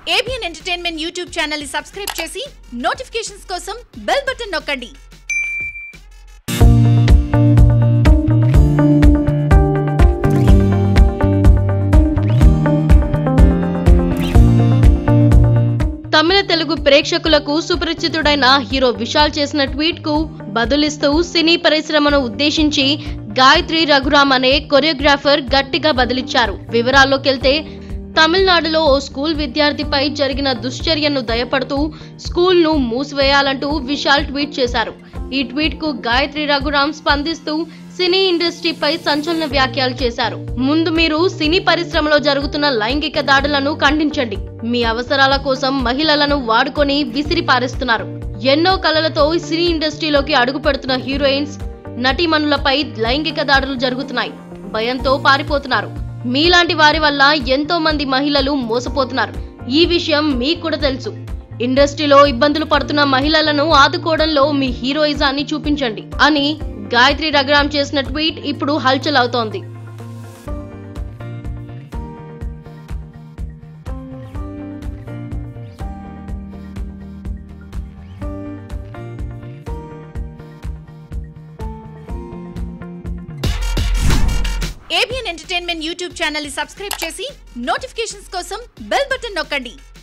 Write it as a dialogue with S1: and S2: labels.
S1: ABN entertainment YouTube channel ని subscribe చేసి notifications కోసం బెల్ బటన్ నొక్కండి
S2: తమిళ తెలుగు ప్రేక్షకులకు సుపరిచితుడైన హీరో విశాల్ చేసిన ట్వీట్ కు బదులిస్తూ సినీ పరిశ్రమను ఉద్దేశించి గాయత్రి రఘురామ్ అనే కొరియోగ్రాఫర్ గట్టిగా బదిలిచ్చారు వివరాల్లోకెళ్తే తమిళనాడులో ఓ స్కూల్ విద్యార్థిపై జరిగిన దుశ్చర్యను దయపడుతూ స్కూల్ ను మూసివేయాలంటూ విశాల్ ట్వీట్ చేశారు ఈ ట్వీట్ కు గాయత్రి రఘురామ్ స్పందిస్తూ సినీ ఇండస్ట్రీపై సంచలన వ్యాఖ్యలు చేశారు ముందు మీరు సినీ పరిశ్రమలో జరుగుతున్న లైంగిక దాడులను ఖండించండి మీ అవసరాల కోసం మహిళలను వాడుకొని విసిరి పారేస్తున్నారు ఎన్నో కళలతో సినీ ఇండస్ట్రీలోకి అడుగు పెడుతున్న హీరోయిన్స్ నటీమణులపై లైంగిక దాడులు జరుగుతున్నాయి భయంతో పారిపోతున్నారు మీలాంటి వారి వల్ల ఎంతో మంది మహిళలు మోసపోతున్నారు ఈ విషయం మీకు కూడా తెలుసు ఇండస్ట్రీలో ఇబ్బందులు పడుతున్న మహిళలను ఆదుకోవడంలో మీ హీరోయిజాన్ని చూపించండి అని గాయత్రి రఘురామ్ చేసిన ట్వీట్ ఇప్పుడు హల్చల్ అవుతోంది
S1: ఏబిఎన్ ఎంటర్టైన్మెంట్ యూట్యూబ్ ఛానల్ ని సబ్స్క్రైబ్ చేసి నోటిఫికేషన్స్ కోసం బెల్ బటన్ నొక్కండి